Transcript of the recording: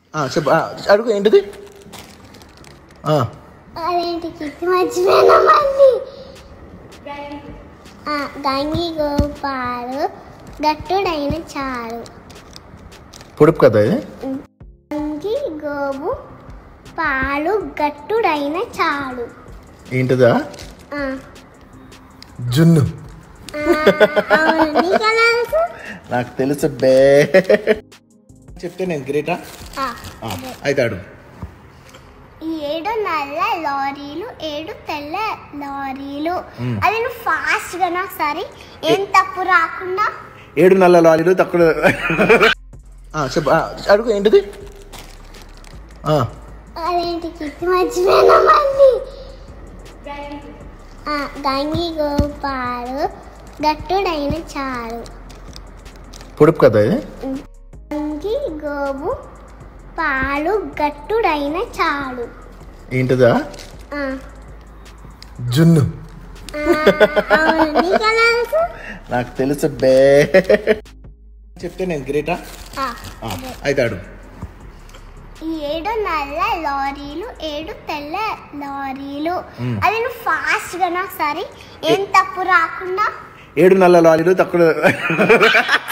ఆ, చెప్పు ఆ, అడుగు ఏంటిది ఆ, అదేంటి కిట్టి మర్చిపోయినా మళ్ళీ ఆ, గంగి గోపాలు గట్టుడైన చాలు పొడుపు కదా ఇది గంగి గోవు పాలు గట్టుడైన చాలు ఏంటిదా ఆ, జున్ను ఆ, అవును నీకెలా తెలుసు? నాకు తెలుసు బే చెప్తే నేను గ్రేటా ఆ, ఆ, అయితే అడుగు ఈ ఏడు నల్ల లారీలు ఏడు తెల్ల లారీలు మ్. అది నువ్వు ఫాస్ట్ గా నాకు సరే ఏం తప్పు రాకుండా ఏడు నల్ల లారీలు తక్కువ ఆ, చెప్పు ఆ, అడుగు ఏంటిది ఆ, అదేంటి కిట్టి మర్చిపోయినా మళ్ళీ ఆ, గంగి గోపాలు గట్టుడైన చాలు పొడుపు కదా ఇది గంగి గోవు పాలు గట్టుడైన చాలు ఏంటిదా ఆ, జున్ను ఆ, అవును నీకెలా తెలుసు? నాకు తెలుసు బే చెప్తే నేను గ్రేటా ఆ, ఆ, అయితే అడుగు ఈ ఏడు నల్ల లారీలు ఏడు తెల్ల లారీలు మ్. అది నువ్వు ఫాస్ట్ గా నాకు సరే ఏం తప్పు రాకుండా ఏడు నల్ల లారీలు తక్కువ